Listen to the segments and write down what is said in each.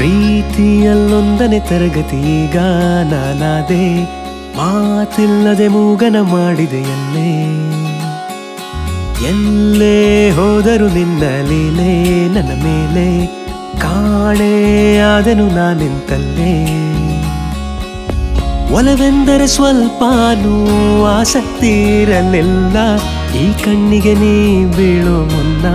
ಪ್ರೀತಿಯಲ್ಲೊಂದನೇ ತರಗತಿ ಈಗ ನಾನಾದೆ ಮಾತಿಲ್ಲದೆ ಮೂಗನ ಮಾಡಿದೆ ಎಲ್ಲೇ ಎಲ್ಲೇ ಹೋದರು ನಿನ್ನ ಲೀಲೆ ನನ್ನ ಮೇಲೆ ಕಾಣೆ ಆದನು ನಾನಿಂತಲ್ಲೇ ಒಲವೆಂದರೆ ಸ್ವಲ್ಪನೂ ಆಸಕ್ತಿ ಇರಲಿಲ್ಲ ಈ ಕಣ್ಣಿಗೆ ನೀ ಬೀಳೋ ಮುನ್ನ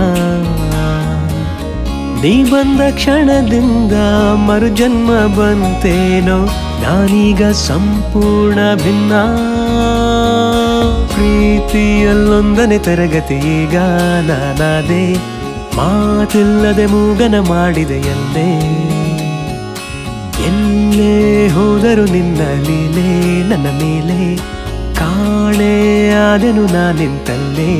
ನೀ ಬಂದ ಕ್ಷಣದಿಂದ ಮರುಜನ್ಮ ಬಂತೇನೋ ನಾನೀಗ ಸಂಪೂರ್ಣ ಭಿನ್ನ ಪ್ರೀತಿಯಲ್ಲೊಂದನೇ ತರಗತಿ ಈಗ ನಾನಾದೆ ಮಾತಿಲ್ಲದೆ ಮೂಗನ ಮಾಡಿದೆ ಎಲ್ಲೇ ಎಲ್ಲೇ ಹೋದರು ನಿನ್ನ ಲೀಲೆ ನನ್ನ ಮೇಲೆ ಕಾಣೆ ಆದೆನು ನಾನಿಂತಲ್ಲೇ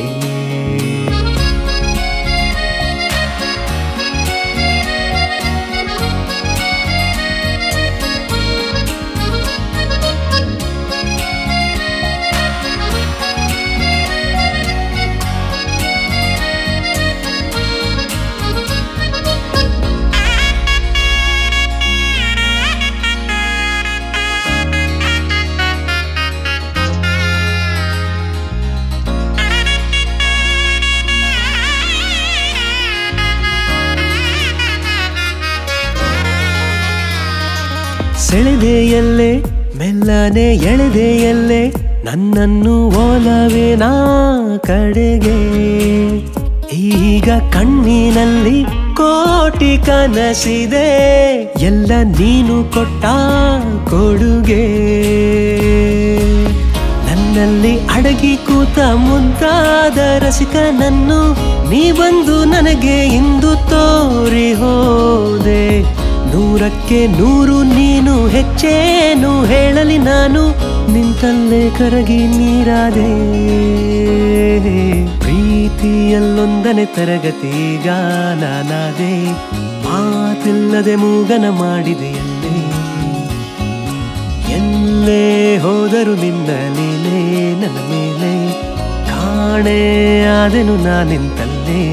ಸೆಳೆದೆಯಲ್ಲೇ ಮೆಲ್ಲನೆ ಎಳೆದೆಯಲ್ಲೇ ನನ್ನನ್ನು ಓಲವೇನ ಕಡೆಗೆ ಈಗ ಕಣ್ಣಿನಲ್ಲಿ ಕೋಟಿ ಕನಸಿದೆ ಎಲ್ಲ ನೀನು ಕೊಟ್ಟ ಕೊಡುಗೆ ನನ್ನಲ್ಲಿ ಅಡಗಿ ಕೂತ ಮುದ್ದಾದ ರಸಿಕನನ್ನು ನೀ ಬಂದು ನನಗೆ ಇಂದು ತೋರಿ ಹೋದೆ ನೂರಕ್ಕೆ ನೂರು ನೀನು ಹೆಚ್ಚೇನು ಹೇಳಲಿ ನಾನು ನಿಂತಲ್ಲೇ ಕರಗಿ ನೀರಾದೆ ಪ್ರೀತಿಯಲ್ಲೊಂದನೇ ತರಗತಿ ಈಗ ನಾನಾದೆ ಮಾತಿಲ್ಲದೆ ಮೂಗನ ಮಾಡಿದೆ ಎಲ್ಲೇ ಎಲ್ಲೇ ಹೋದರು ನಿನ್ನ ಲೀಲೆ ನನ್ನ ಮೇಲೆ ಕಾಣೆ ಆದೆನು ನಾನಿಂತಲ್ಲೇ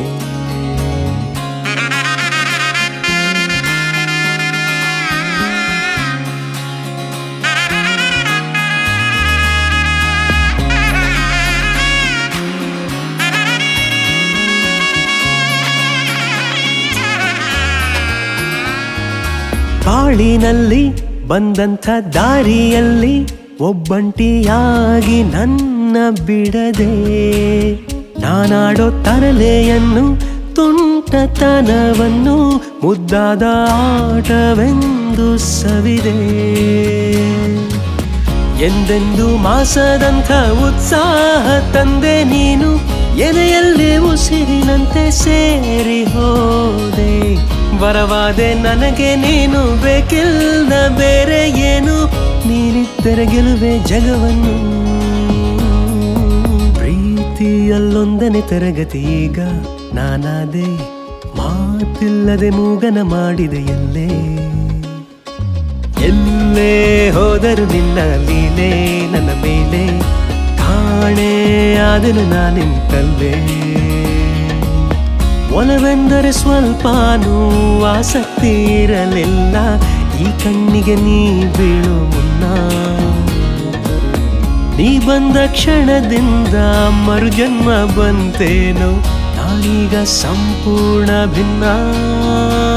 ಬಾಳಿನಲ್ಲಿ ಬಂದಂಥ ದಾರಿಯಲ್ಲಿ ಒಬ್ಬಂಟಿಯಾಗಿ ನನ್ನ ಬಿಡದೆ ನಾನಾಡೋ ತರಲೆಯನ್ನು ತುಂಟತನವನ್ನು ಮುದ್ದಾದ ಆಟವೆಂದು ಸವಿದೆ ಎಂದೆಂದು ಮಾಸದಂಥ ಉತ್ಸಾಹ ತಂದೆ ನೀನು ಎದೆಯಲ್ಲಿ ಉಸಿರಿನಂತೆ ಸೇರಿ ಹೋದೆ ಬರವಾದೆ ನನಗೆ ನೀನು ಬೇಕಿಲ್ಲ ಬೇರೆ ಏನು ನೀನಿದ್ದರೆ ಗೆಲುವೆ ಜಗವನ್ನು ಪ್ರೀತಿಯಲ್ಲೊಂದನೇ ತರಗತಿ ಈಗ ನಾನಾದೆ ಮಾತಿಲ್ಲದೆ ಮೂಗನ ಮಾಡಿದೆ ಎಲ್ಲೇ ಎಲ್ಲೇ ಹೋದರು ನಿನ್ನ ಲೀಲೆ ನನ್ನ ಮೇಲೆ ಕಾಣೆ ಆದನು ನಾನಿಂತಲ್ಲೇ ಒಲವೆಂದರೆ ಸ್ವಲ್ಪನೂ ಆಸಕ್ತಿ ಇರಲಿಲ್ಲ ಈ ಕಣ್ಣಿಗೆ ನೀ ಬೀಳೋ ಮುನ್ನ ನೀ ಬಂದ ಕ್ಷಣದಿಂದ ಮರುಜನ್ಮ ಬಂತೇನೋ ನಾನೀಗ ಸಂಪೂರ್ಣ ಭಿನ್ನ